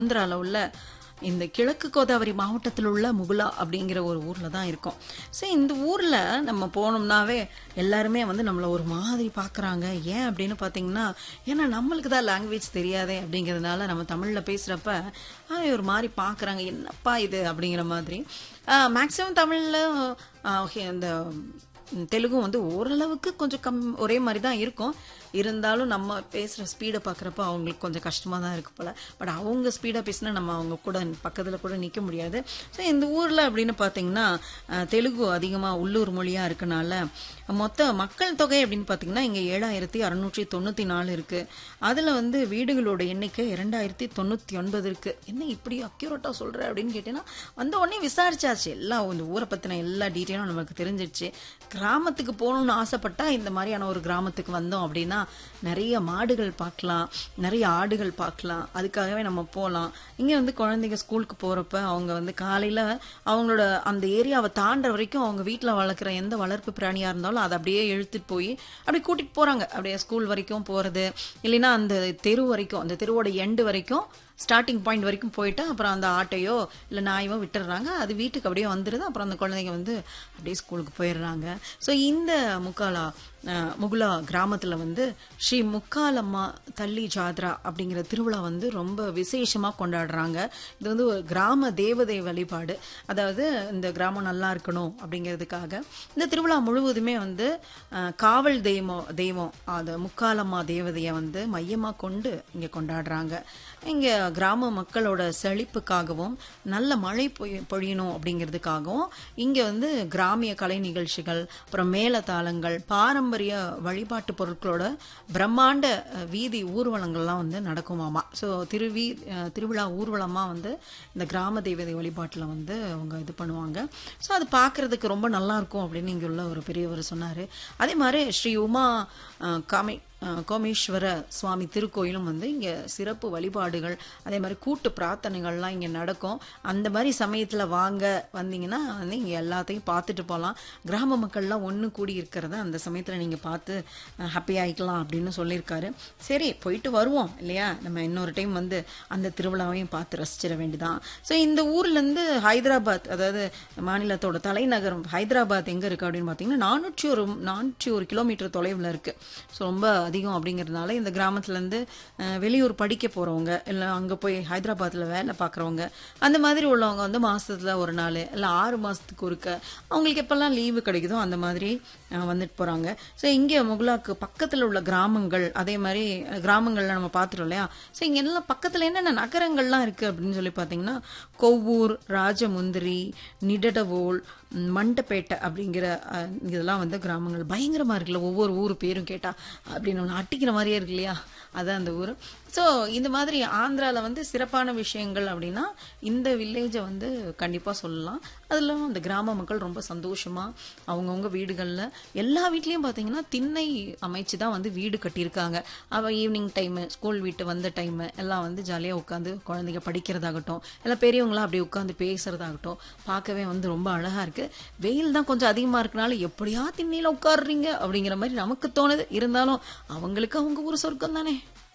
ஆந்திரால உள்ள இந்த கிழக்கு கோதாவரி மாவட்டத்தில் உள்ள முகுலா அப்படிங்கிற ஒரு ஊர்ல தான் இருக்கோம் ஸோ இந்த ஊர்ல நம்ம போனோம்னாவே எல்லாருமே வந்து நம்மள ஒரு மாதிரி பார்க்கறாங்க ஏன் அப்படின்னு பார்த்தீங்கன்னா ஏன்னா நம்மளுக்கு தான் லாங்குவேஜ் தெரியாதே அப்படிங்கிறதுனால நம்ம தமிழ்ல பேசுறப்ப ஆ, ஒரு மாதிரி பார்க்கறாங்க என்னப்பா இது அப்படிங்கிற மாதிரி மேக்சிமம் தமிழ்ல ஆ, okay, இந்த ம், தெலுங்கும் வந்து ஓரளவுக்கு கொஞ்சம் கம் ஒரே மாதிரி தான் இருக்கும் இருந்தாலும் நம்ம பேசுகிற ஸ்பீடை பார்க்குறப்ப அவங்களுக்கு கொஞ்சம் கஷ்டமாக தான் இருக்கு போல் பட் அவங்க ஸ்பீடாக பேசினா நம்ம அவங்க கூட பக்கத்தில் கூட நிற்க முடியாது ஸோ இந்த ஊரில் அப்படின்னு பார்த்தீங்கன்னா அஹ், தெலுங்கு அதிகமாக உள்ளூர் மொழியாக இருக்கனால மொத்த மக்கள் தொகை அப்படின்னு பார்த்தீங்கன்னா இங்கே ஏழாயிரத்தி அறுநூற்றி தொண்ணூற்றி நாலு இருக்குது அதில் வந்து வீடுகளோட எண்ணிக்கை இரண்டாயிரத்தி தொண்ணூற்றி ஒன்பது இருக்குது என்ன இப்படி அக்யூரேட்டாக சொல்கிற அப்படின்னு கேட்டீங்கன்னா வந்த உடனே விசாரிச்சாச்சு எல்லாம் இந்த ஊரை பற்றின எல்லா டீட்டெயிலும் நமக்கு தெரிஞ்சிடுச்சு கிராமத்துக்கு போகணும்னு ஆசைப்பட்டா இந்த மாதிரியான ஒரு கிராமத்துக்கு வந்தோம் அப்படின்னா நிறைய மாடுகள் பார்க்கலாம் நிறைய ஆடுகள் பார்க்கலாம் அதுக்காகவே நம்ம போகலாம் இங்கே வந்து குழந்தைங்க ஸ்கூலுக்கு போகிறப்ப அவங்க வந்து காலையில் அவங்களோட அந்த ஏரியாவை தாண்டுற வரைக்கும் அவங்க வீட்டில் வளர்க்குற எந்த வளர்ப்பு பிராணியாக இருந்தாலும் அதை அப்படியே இழுத்துட்டு போய் அப்படி கூட்டிகிட்டு போகிறாங்க அப்படியே ஸ்கூல் வரைக்கும் போகிறது இல்லைன்னா அந்த தெரு வரைக்கும் அந்த தெருவோட எண்டு வரைக்கும் ஸ்டார்டிங் பாயிண்ட் வரைக்கும் போயிட்டு அப்புறம் அந்த ஆட்டையோ இல்லை நாயோ விட்டுடுறாங்க அது வீட்டுக்கு அப்படியே வந்துடுது அப்புறம் அந்த குழந்தைங்க வந்து அப்படியே ஸ்கூலுக்கு போயிடுறாங்க ஸோ இந்த முக்காலா அஹ், முகுலா கிராமத்தில் வந்து ஸ்ரீ முக்காலம்மா தள்ளி ஜாத்ரா அப்படிங்கிற திருவிழா வந்து ரொம்ப விசேஷமாக கொண்டாடுறாங்க இது வந்து ஒரு கிராம தேவதை வழிபாடு அதாவது இந்த கிராமம் நல்லா இருக்கணும் அப்படிங்கிறதுக்காக இந்த திருவிழா முழுவதுமே வந்து அஹ், காவல் தெய்வம் தெய்வம் அது முக்காலம்மா தேவதையை வந்து மையமாக கொண்டு இங்கே கொண்டாடுறாங்க இங்கே கிராம மக்களோட செழிப்புக்காகவும் நல்ல மழை பொய்- பொழியணும் அப்படிங்கிறதுக்காகவும் இங்கே வந்து கிராமிய கலை நிகழ்ச்சிகள் அப்புறம் மேளதாளங்கள் பாரம்பரிய வழிபாட்டு பொருட்களோட பிரம்மாண்ட அஹ், வீதி ஊர்வலங்கள்லாம் வந்து நடக்குமாமா ஸோ திருவி அஹ், திருவிழா ஊர்வலமாக வந்து இந்த கிராம தெய்வதை வழிபாட்டில் வந்து அவங்க இது பண்ணுவாங்க ஸோ அது பார்க்கறதுக்கு ரொம்ப நல்லா இருக்கும் அப்படின்னு இங்கே உள்ள ஒரு பெரியவர் சொன்னார் அதே மாதிரி ஸ்ரீ உமா அஹ், காமி அஹ், கோமேஸ்வர சுவாமி திருக்கோயிலும் வந்து இங்கே சிறப்பு வழிபாடுகள் அதே மாதிரி கூட்டு பிரார்த்தனைகள்லாம் இங்கே நடக்கும் அந்த மாதிரி சமயத்தில் வாங்க வந்தீங்கன்னா வந்து இங்கே எல்லாத்தையும் பார்த்துட்டு போகலாம் கிராம மக்கள்லாம் ஒன்று கூடி இருக்கிறத அந்த சமயத்தில் நீங்கள் பார்த்து ஹாப்பி ஆகிக்கலாம் அப்படின்னு சொல்லியிருக்காரு சரி போயிட்டு வருவோம் இல்லையா நம்ம இன்னொரு டைம் வந்து அந்த திருவிழாவையும் பார்த்து ரசிச்சிட வேண்டியதான் ஸோ இந்த ஊர்லேருந்து ஹைதராபாத் அதாவது மாநிலத்தோட தலைநகரம் ஹைதராபாத் எங்கே இருக்குது அப்படின்னு பார்த்தீங்கன்னா நானூற்றி ஒரு நானூற்றி ஒரு கிலோமீட்டர் தொலைவில் இருக்குது ஸோ ரொம்ப அதிகம் அப்படிங்கிறதுனால இந்த கிராமத்துலேருந்து வெளியூர் படிக்க போகிறவங்க இல்லை அங்கே போய் ஹைதராபாத்தில் வேலை பார்க்குறவங்க அந்த மாதிரி உள்ளவங்க வந்து மாதத்தில் ஒரு நாள் இல்லை ஆறு மாதத்துக்கு ஒருக்க அவங்களுக்கு எப்போல்லாம் லீவு கிடைக்குதோ அந்த மாதிரி அஹ், வந்துட்டு போகிறாங்க ஸோ இங்கே முகுலாக்கு பக்கத்தில் உள்ள கிராமங்கள் அதே மாதிரி அஹ், கிராமங்கள்ல நம்ம பார்த்துட்டோம் இல்லையா ஸோ இங்கே எல்லாம் பக்கத்தில் என்னென்ன நகரங்கள்லாம் இருக்குது அப்படின்னு சொல்லி பார்த்தீங்கன்னா கொவ்வூர் ராஜமுந்திரி நிடடவோல் ம், மண்டப்பேட்டை அப்படிங்கிற அஹ், இதெல்லாம் வந்து கிராமங்கள் பயங்கரமாக இருக்குல்ல ஒவ்வொரு ஊர் பேரும் கேட்டால் அப்படின்னு ஒன்று அட்டிக்கிற மாதிரியே இருக்கு இல்லையா அதான் அந்த ஊர் ஸோ இந்த மாதிரி ஆந்திராவில் வந்து சிறப்பான விஷயங்கள் அப்படின்னா இந்த வில்லேஜை வந்து கண்டிப்பாக சொல்லலாம் அதில் அந்த கிராம மக்கள் ரொம்ப சந்தோஷமாக அவங்கவுங்க வீடுகளில் எல்லா வீட்லேயும் பார்த்தீங்கன்னா திண்ணை அமைச்சு தான் வந்து வீடு கட்டியிருக்காங்க அவள் ஈவினிங் டைமு ஸ்கூல் வீட்டு வந்த டைமு எல்லாம் வந்து ஜாலியாக உட்காந்து குழந்தைங்க படிக்கிறதாகட்டும் எல்லாம் பெரியவங்களாம் அப்படியே உட்காந்து பேசுறதாகட்டும் பார்க்கவே வந்து ரொம்ப அழகாக இருக்கு வெயில் தான் கொஞ்சம் அதிகமாக இருக்கனால எப்படியா திண்ணையில் உட்காடுறீங்க அப்படிங்கிற மாதிரி நமக்கு தோணுது இருந்தாலும் அவங்களுக்கு அவங்க ஒரு சொர்க்கம் தானே